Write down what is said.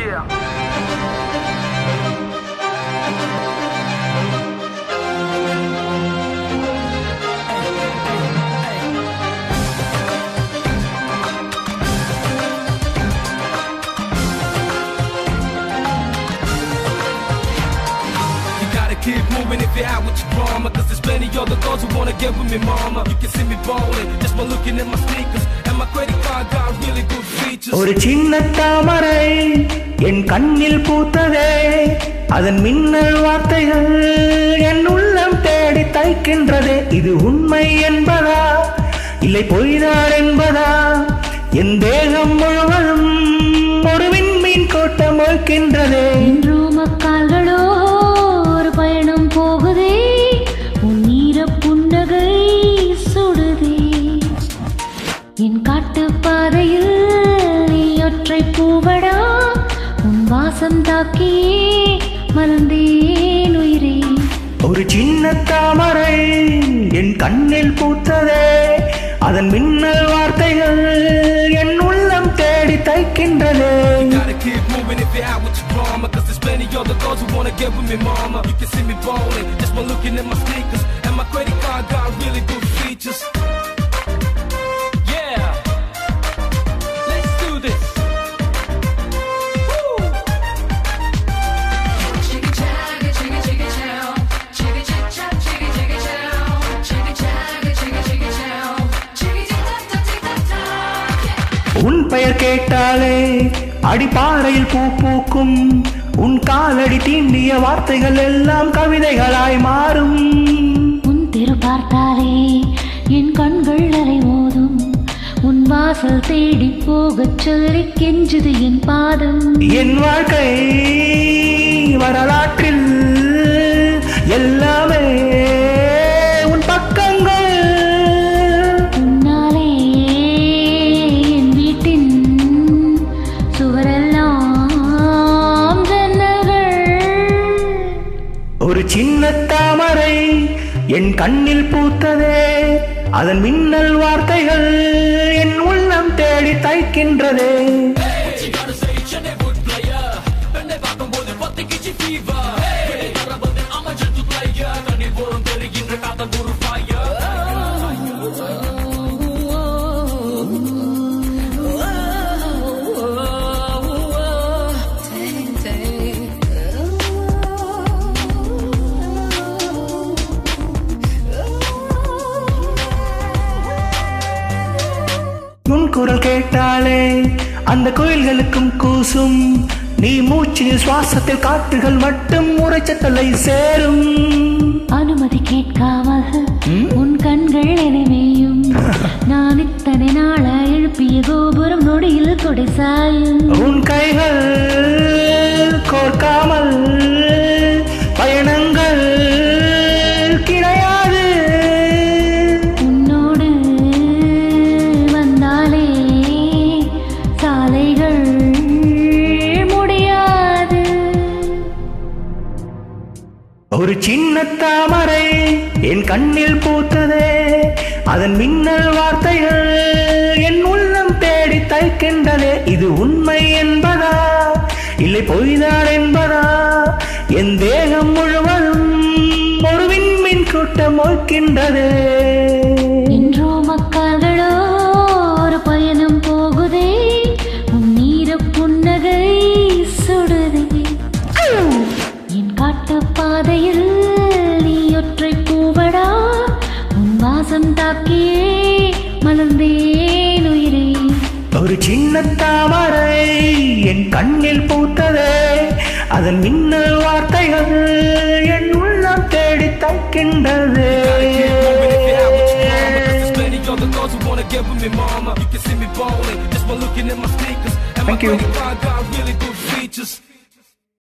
Yeah. You gotta keep moving if you're out with your drama Cause there's plenty other girls who wanna get with me mama You can see me ballin' just by looking at my sneakers And my credit card got really good features ஒரு சின்ன தாமரை என் கண்ணில் பூத்ததே அதன் மின்னல் வார்த்தைகள் என் உள்ளம் தேடி தைக்கின்றதே இது உண்மை என்பதா இல்லை பொய்தான் என்பதா என் தேகம் முழுவதும் ஒரு விண்மீன் கோட்டம் வைக்கின்றதே என்றும் அக்கால்களோ ஒரு பயணம் போகுதே உன் நீர புன்னகை சுடுதே என் காட்டு பாதையில் நீ ஒற்றை பூவடா உன் வாசம் தாக்கியே மறந்தேன் உயிரே ஒரு சின்ன தாமரை என் கண்ணில் பூத்ததே அதன் மின்னல் வார்த்தைகள் என் உள்ளம் தேடி தைக்கின்றதே Gotta keep moving if you're out with your drama Cause there's plenty other girls who wanna get with me mama You can see me ballin' just by looking at my sneakers And my credit card got really good features Yeah Let's do this Woo! Chicka chagga, chicka chicka chow. Chicka chick chop, chicka chicka chow. Chicka chagga, chicka chicka chow. Chicka chick tock tock tick tock tock. Yeah. உன் பெயர் கேட்டாலே அடிப்பாறையில் பூ பூக்கும் உன் காலடி தீண்டிய வார்த்தைகள் எல்லாம் கவிதைகளாய் மாறும் உன் திரு பார்த்தாலே என் கண்கள் அலை மோதும் உன் வாசல் தேடி போகச் சொல்லி கெஞ்சுது என் பாதம் என் வாழ்க்கை வரலாற்றில் எல்லாமே உன் பக்கங்கள் உன்னாலே என் வீட்டின் சுவரெல்லாம் ஜன்னல்கள் ஒரு சின்ன தாமரை என் கண்ணில் பூத்ததே அதன் மின்னல் வார்த்தைகள் என் உள்ளம் தேடி தைக்கின்றதே உன் குரல் கேட்டாலே அந்த கோயில்களுக்கும் கூசும் நீ மூச்சில் சுவாசத்தில் காற்றுகள் மட்டும் உரைச்சத்தலை சேரும் அனுமதி கேட்காமல் உன் கண்கள் எனவேயும் நான் இத்தனை நாளா எழுப்பிய கோபுரம் நொடியில் கொடை சாயும் உன் கைகள் கோர்க்காமல் பயணங்கள் கிடையாது உன்னோடு வந்தாலே சாலைகள் முடியாது ஒரு சின்ன தாமரை என் கண்ணில் பூத்ததே அதன் மின்னல் வார்த்தைகள் என் உள்ளம் தேடி தைக்கின்றதே இது உண்மை என்பதா இல்லை பொய்தான் என்பதா என் தேகம் முழுவதும் ஒரு விண்மின் கூட்டம் மொய்க்கின்றதே என்றோ மக்கள்களோ ஒரு பயணம் போகுதே உன் நீர புன்னகை சுடுதே என் காட்டு பாதையில் நீ ஒற்றை பூவடா உன் வாசம் தாக்கியே மலர்ந்தேன் உயிரே ஒரு சின்ன தாமரை என் கண்ணில் பூத்ததே அதன் மின்னல் வார்த்தைகள் என் உள்ளம் தேடி தைக்கின்றதே There's plenty other girls who wanna get with me mama You can see me ballin' just by looking at my sneakers And my Thank you. credit card got